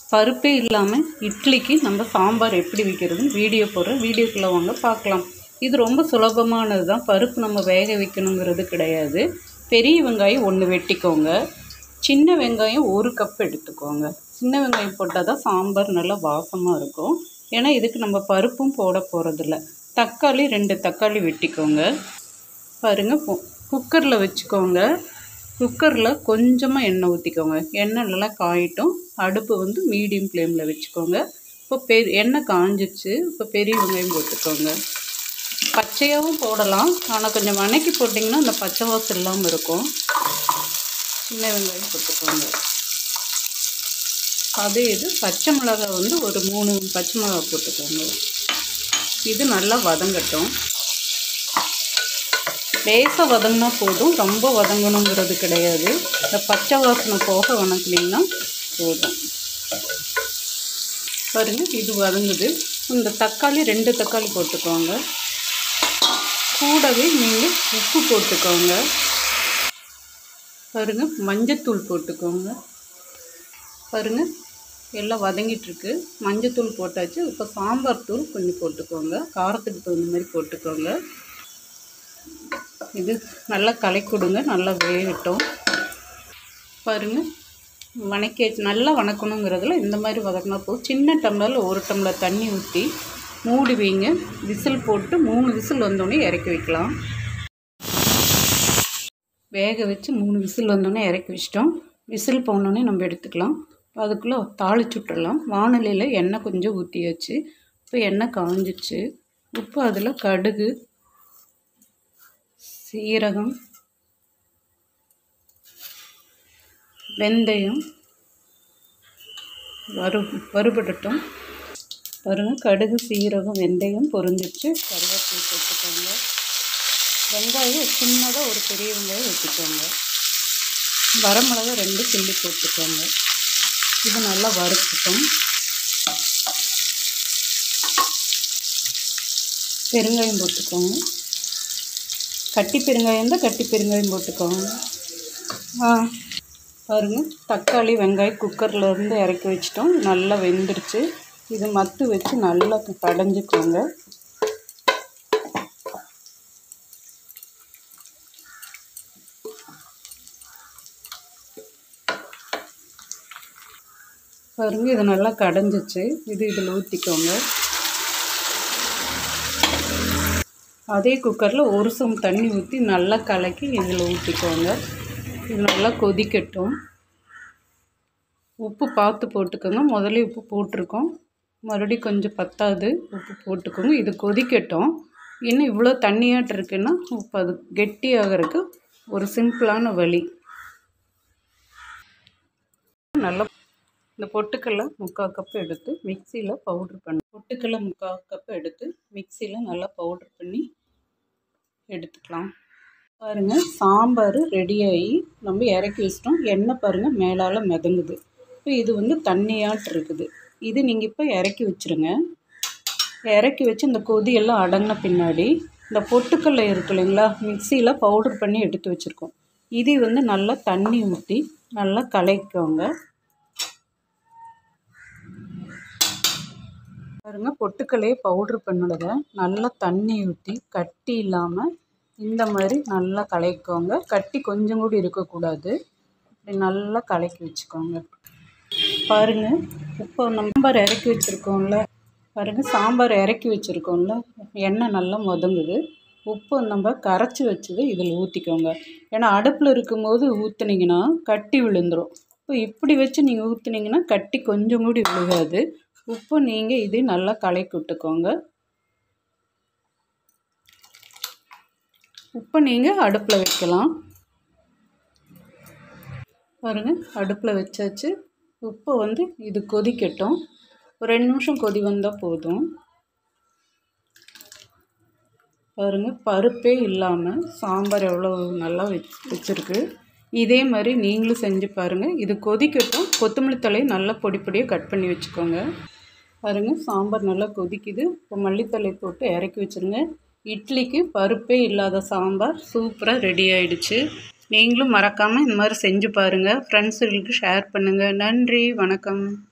பருப்பே இல்லாமல் இட்லிக்கு நம்ம சாம்பார் எப்படி வைக்கிறதுன்னு வீடியோ போடுறேன் வீடியோக்குள்ளே வாங்க பார்க்கலாம் இது ரொம்ப சுலபமானது தான் பருப்பு நம்ம வேக வைக்கணுங்கிறது கிடையாது பெரிய வெங்காயம் ஒன்று வெட்டிக்கோங்க சின்ன வெங்காயம் ஒரு கப் எடுத்துக்கோங்க சின்ன வெங்காயம் போட்டால் தான் சாம்பார் நல்லா வாசமாக இருக்கும் ஏன்னா இதுக்கு நம்ம பருப்பும் போட போகிறதில்ல தக்காளி ரெண்டு தக்காளி வெட்டிக்கோங்க பாருங்கள் குக்கரில் வச்சுக்கோங்க குக்கரில் கொஞ்சமாக எண்ணெய் ஊற்றிக்கோங்க எண்ணெய் நல்லா காயிட்டும் அடுப்பு வந்து மீடியம் ஃப்ளேமில் வச்சுக்கோங்க இப்போ பெ எண்ணெய் காஞ்சிச்சு இப்போ பெரிய வெங்காயம் போட்டுக்கோங்க பச்சையாகவும் போடலாம் ஆனால் கொஞ்சம் வணக்கி போட்டிங்கன்னா அந்த பச்சை வாசம் இல்லாமல் இருக்கும் சின்ன வெங்காயம் போட்டுக்கோங்க அதே இது பச்சை மிளகாய் வந்து ஒரு மூணு பச்சை மிளகாய் போட்டுக்கோங்க இது நல்லா வதங்கட்டும் லேசாக வதங்கினா போதும் ரொம்ப வதங்கணுங்கிறது கிடையாது இந்த பச்சை வாசனை போக வணக்குனீங்கன்னா போதும் பாருங்கள் இது வதங்குது இந்த தக்காளி ரெண்டு தக்காளி போட்டுக்கோங்க கூடவே நீங்கள் உப்பு போட்டுக்கோங்க பாருங்கள் மஞ்சத்தூள் போட்டுக்கோங்க பாருங்கள் எல்லாம் வதங்கிட்டுருக்கு மஞ்சத்தூள் போட்டாச்சு இப்போ சாம்பார் தூள் கொஞ்சம் போட்டுக்கோங்க காரத்துக்கு தகுந்த மாதிரி போட்டுக்கோங்க இது நல்லா கலை கொடுங்க நல்லா வேகட்டும் பாருங்கள் வணக்கி நல்லா வணக்கணுங்கிறதுல இந்த மாதிரி வதக்கினா போதும் சின்ன டம்ளரில் ஒரு டம்ளர் தண்ணி ஊற்றி மூடி வைங்க விசில் போட்டு மூணு விசில் வந்தோடனே இறக்கி வைக்கலாம் வேக வச்சு மூணு விசில் வந்தோடனே இறக்கி வச்சிட்டோம் விசில் போனோடனே நம்ம எடுத்துக்கலாம் அதுக்குள்ளே தாளிச்சு விட்டுறலாம் வானலியில் எண்ணெய் கொஞ்சம் ஊற்றியாச்சு இப்போ எண்ணெய் காஞ்சிச்சு உப்பு அதில் கடுகு சீரகம் வெந்தயம் வறு வறுபடட்டும் பாருங்கள் கடுகு சீரகம் வெந்தயம் பொரிஞ்சிச்சு கருவேப்பிலை போட்டுக்கோங்க வெங்காயம் சின்னதாக ஒரு பெரிய வெங்காயம் ஊற்றிக்கோங்க வரமிளகா ரெண்டு கிள்ளி போட்டுக்கோங்க இது நல்லா வறுத்துட்டோம் பெருங்காயம் போட்டுக்கோங்க கட்டி பெருங்காயம் தான் கட்டி பெருங்காயம் போட்டுக்கோங்க ஆ பாருங்கள் தக்காளி வெங்காயம் குக்கரில் இருந்து இறக்கி வச்சிட்டோம் நல்லா வெந்துருச்சு இது மத்து வச்சு நல்லா கடைஞ்சிக்கோங்க பாருங்கள் இது நல்லா கடைஞ்சிச்சு இது இதில் ஊற்றிக்கோங்க அதே குக்கரில் ஒரு சம் தண்ணி ஊற்றி நல்லா கலக்கி இதில் ஊற்றிக்கோங்க இது நல்லா கொதிக்கட்டும் உப்பு பார்த்து போட்டுக்கோங்க முதல்ல உப்பு போட்டிருக்கோம் மறுபடியும் கொஞ்சம் பத்தாது உப்பு போட்டுக்கோங்க இது கொதிக்கட்டும் இன்னும் இவ்வளோ தண்ணியாட்டு இருக்குன்னா உப்பு அது கெட்டியாகிறதுக்கு ஒரு சிம்பிளான வழி நல்லா இந்த பொட்டுக்கல்லை முக்கால் கப் எடுத்து மிக்சியில் பவுட்ரு பண்ணி பொட்டுக்கல்லை முக்கால் கப் எடுத்து மிக்சியில் நல்லா பவுட்ரு பண்ணி எடுத்துக்கலாம் பாருங்கள் சாம்பார் ரெடியாகி நம்ம இறக்கி வச்சிட்டோம் எண்ணெய் பாருங்கள் மேலால் மிதங்குது இப்போ இது வந்து தண்ணியாட்டு இருக்குது இது நீங்கள் இப்போ இறக்கி வச்சுருங்க இறக்கி வச்சு இந்த கொதியெல்லாம் அடங்கின பின்னாடி இந்த பொட்டுக்கல்லை இருக்கு இல்லைங்களா மிக்சியில் பவுட்ரு பண்ணி எடுத்து வச்சுருக்கோம் இது வந்து நல்லா தண்ணி ஊற்றி நல்லா கலக்கிக்கோங்க பாருங்கள் பொட்டுக்கல்லையே பவுட்ரு பண்ணதை நல்லா தண்ணி ஊற்றி கட்டி இல்லாமல் இந்த மாதிரி நல்லா கலக்கிக்கோங்க கட்டி கொஞ்சம் கூட இருக்கக்கூடாது இப்படி நல்லா கலக்கி வச்சுக்கோங்க பாருங்கள் இப்போ நம்ம சாம்பார் இறக்கி வச்சுருக்கோம்ல பாருங்கள் சாம்பார் இறக்கி வச்சுருக்கோம்ல எண்ணெய் நல்லா முதங்குது உப்பு நம்ம கரைச்சி வச்சது இதில் ஊற்றிக்கோங்க ஏன்னா அடுப்பில் இருக்கும்போது ஊற்றுனீங்கன்னா கட்டி விழுந்துடும் இப்போ இப்படி வச்சு நீங்கள் ஊற்றுனீங்கன்னா கட்டி கொஞ்சம் கூட விழுகாது உப்பு நீங்கள் இது நல்லா கலக்கி விட்டுக்கோங்க உப்பு நீங்கள் அடுப்பில் வைக்கலாம் பாருங்கள் அடுப்பில் வச்சாச்சு உப்பு வந்து இது கொதிக்கட்டும் ஒரு ரெண்டு நிமிஷம் கொதி வந்தால் போதும் பாருங்கள் பருப்பே இல்லாமல் சாம்பார் எவ்வளோ நல்லா வச் வச்சுருக்கு இதே மாதிரி நீங்களும் செஞ்சு பாருங்கள் இது கொதிக்கட்டும் கொத்தமல்லி தலையை நல்லா பொடி பொடியாக கட் பண்ணி வச்சுக்கோங்க பாருங்கள் சாம்பார் நல்லா கொதிக்குது இப்போ மல்லித்தலை போட்டு இறக்கி வச்சுருங்க இட்லிக்கு பருப்பே இல்லாத சாம்பார் சூப்பராக ரெடி ஆயிடுச்சு நீங்களும் மறக்காமல் இந்த மாதிரி செஞ்சு பாருங்கள் ஃப்ரெண்ட்ஸுகளுக்கு ஷேர் பண்ணுங்கள் நன்றி வணக்கம்